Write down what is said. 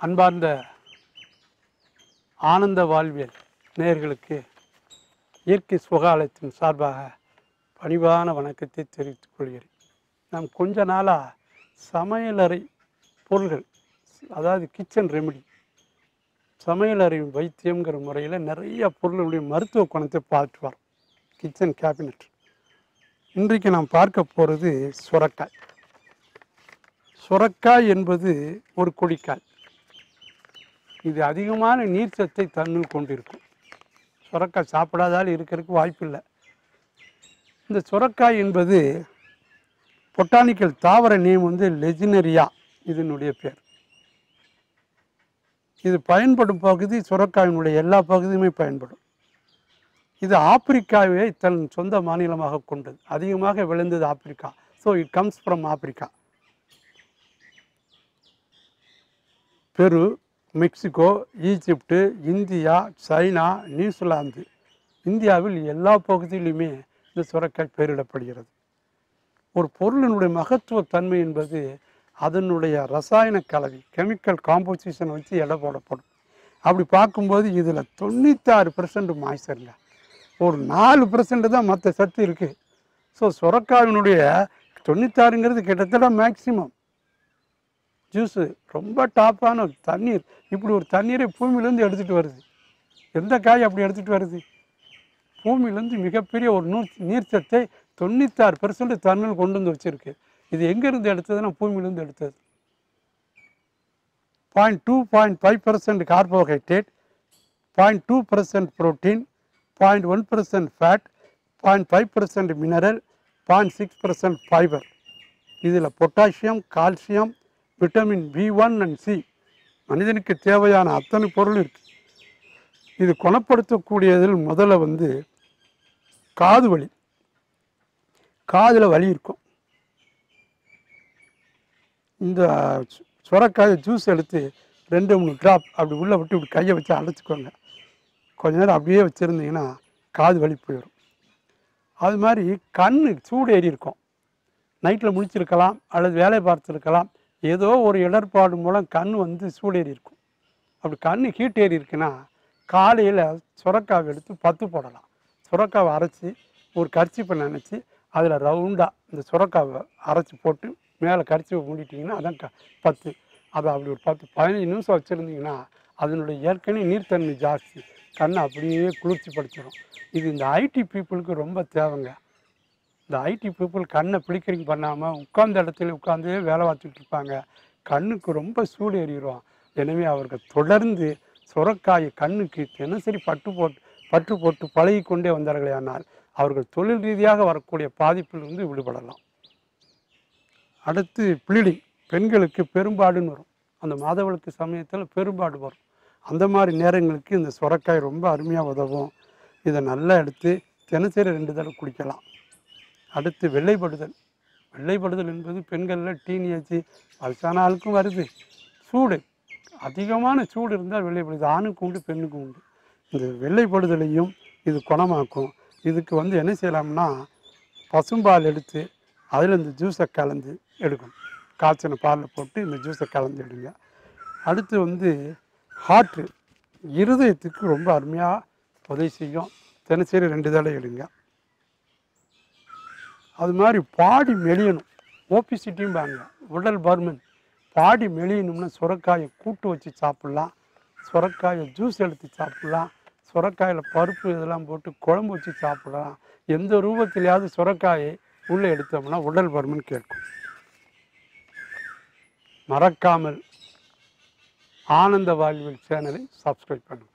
அன்பார்ந்த ஆனந்த வாழ்வியல் நேயர்களுக்கு இயற்கை சுகாலயத்தின் சார்பாக பணிவான வணக்கத்தை தெரிவித்துக் கொள்கிறேன் நாம் கொஞ்ச நாளாக சமையலறை பொருள்கள் அதாவது கிச்சன் ரெமெடி சமையலறை வைத்தியங்கிற முறையில் நிறைய பொருளுடைய மருத்துவ குணத்தை பார்த்துட்டு வரோம் கிச்சன் கேபினட் இன்றைக்கு நாம் பார்க்க போகிறது சுரக்காய் சுரக்காய் என்பது ஒரு கொடிக்காய் இது அதிகமான நீர்ச்சத்தை தன்னுள் கொண்டிருக்கும் சுரக்காய் சாப்பிடாதால் இருக்கிறதுக்கு வாய்ப்பில்லை இந்த சுரக்காய் என்பது பொட்டானிக்கல் தாவர நேம் வந்து லெஜினரியா இதனுடைய பேர் இது பயன்படும் பகுதி சுரக்காயினுடைய எல்லா பகுதியுமே பயன்படும் இது ஆப்பிரிக்காவை தன் சொந்த மாநிலமாக கொண்டது அதிகமாக விளைந்தது Africa so it comes from Africa Peru Mexico Egypt India China New Zealand இந்தியாவில் எல்லா பகுதியிலுமே இந்த சுரக்காய் பெயரிடப்படுகிறது ஒரு பொருளினுடைய மகத்துவ தன்மை என்பது அதனுடைய ரசாயன கலவை கெமிக்கல் காம்போசிஷன் வச்சு எடை போடப்படும் அப்படி பார்க்கும்போது இதில் தொண்ணூத்தாறு பெர்சன்ட் மாய்ச்சருங்க ஒரு நாலு பெர்சன்ட் தான் மற்ற சத்து இருக்குது ஸோ சுரக்காவினுடைய தொண்ணூத்தாறுங்கிறது கிட்டத்தட்ட மேக்சிமம் ஜூஸு ரொம்ப டாப்பான ஒரு தண்ணீர் இப்படி ஒரு தண்ணீரை பூமியிலேருந்து எடுத்துகிட்டு வருது எந்த காய் அப்படி எடுத்துகிட்டு வருது பூமியிலேருந்து மிகப்பெரிய ஒரு நூ நீர்ச்சத்தை தொண்ணூத்தாறு பெர்சன்ட் தண்ணில் கொண்டு வந்து வச்சுருக்கு இது எங்கேருந்து எடுத்ததுன்னா பூமியிலேருந்து எடுத்தது point two point five percent carbohydrate point two percent protein point one percent fat point five percent mineral point six percent fibre இதில் potassium calcium vitamin B one and C மனிதனுக்கு தேவையான அத்தனை பொருள் இருக்குது இது குணப்படுத்தக்கூடியதில் முதல்ல வந்து காது வலி காதில் வலி இருக்கும் இந்த சு- சுரக்காயை ஜூஸ் எடுத்து ரெண்டு மூணு ட்ராப் அப்படி உள்ளே விட்டு இப்படி கையை வச்சு அடைச்சிக்கோங்க கொஞ்ச நேரம் அப்படியே வச்சுருந்தீங்கன்னா காது வலி போயிடும் அது மாதிரி கண் சூடு ஏறி இருக்கும் நைட்டில் முழிச்சிருக்கலாம் அல்லது வேலை பார்த்துருக்கலாம் ஏதோ ஒரு இடர்பாடு மூலம் கண் வந்து சூடேறி இருக்கும் அப்படி கண் ஹீட் ஏறி இருக்குன்னா காலையில் சுரக்காவை எடுத்து பத்து போடலாம் சுரக்காவை அரைச்சி ஒரு கர்ச்சிப்பை நினச்சி அதில் ரவுண்டாக இந்த சுரக்காவை அரைச்சி போட்டு மேலே கரிச்சிப்பை மூடிட்டிங்கன்னா அதான் க பத்து அதை அப்படி ஒரு பத்து பதினஞ்சு நிமிஷம் வச்சுருந்தீங்கன்னா அதனுடைய ஏற்கனவே நீர்த்தன்மை ஜாஸ்தி கண்ணை அப்படியே குளிர்ச்சி படுத்திடும் இது இந்த ஐடி பீப்புளுக்கு ரொம்ப தேவைங்க இந்த ஐடி பீப்புள் கண்ணை பிளிக்கரிங் பண்ணாமல் உட்கார்ந்த இடத்துல உட்காந்தே வேலை பார்த்துட்டு இருப்பாங்க கண்ணுக்கு ரொம்ப சூடு ஏறிடும் எனவே அவர்கள் தொடர்ந்து சுரக்காயை கண்ணுக்கு தினசரி பட்டு போட்டு பற்று போட்டு பழகி கொண்டே வந்தார்களே ஆனால் அவர்கள் தொழில் ரீதியாக வரக்கூடிய பாதிப்பிலிருந்து விடுபடலாம் அடுத்து ப்ளீடிங் பெண்களுக்கு பெரும்பாடுன்னு வரும் அந்த மாதவிளக்கு சமயத்தில் பெரும்பாடு வரும் அந்த மாதிரி நேரங்களுக்கு இந்த சுரக்காய் ரொம்ப அருமையாக உதவும் இதை நல்லா எடுத்து தினசரி ரெண்டு தடவை குடிக்கலாம் அடுத்து வெள்ளைப்படுதல் வெள்ளைப்படுதல் என்பது பெண்களில் டீனேஜ் வயசான ஆளுக்கும் வருது சூடு அதிகமான சூடு இருந்தால் வெள்ளைப்படுதல் ஆணுக்கு உண்டு பெண்ணுக்கும் உண்டு இந்த வெள்ளைப்படுதலையும் இது குணமாக்கும் இதுக்கு வந்து என்ன செய்யலாம்னா பசும்பால் எடுத்து அதில் இந்த ஜூஸை கலந்து எடுக்கணும் காய்ச்சின பாலில் போட்டு இந்த ஜூஸை கலந்து எடுங்க அடுத்து வந்து ஹார்ட்டு இருதயத்துக்கு ரொம்ப அருமையாக உதவி செய்யும் தினசரி ரெண்டு தடவை எடுங்க அது மாதிரி பாடி மெலியணும் ஓபிசிட்டியும் பாருங்க உடல் பருமன் பாடி மெலியணும்னா சுரக்காயை கூட்டு வச்சு சாப்பிட்லாம் சுரக்காயை ஜூஸ் எடுத்து சாப்பிட்லாம் சுரக்காயில் பருப்பு இதெல்லாம் போட்டு குழம்பு வச்சு சாப்பிடலாம் எந்த ரூபத்திலையாவது சுரக்காயை உள்ளே எடுத்தோம்னா உடல் பருமன் கேட்கும் மறக்காமல் ஆனந்த வாழ்வில் சேனலை சப்ஸ்கிரைப் பண்ணுங்கள்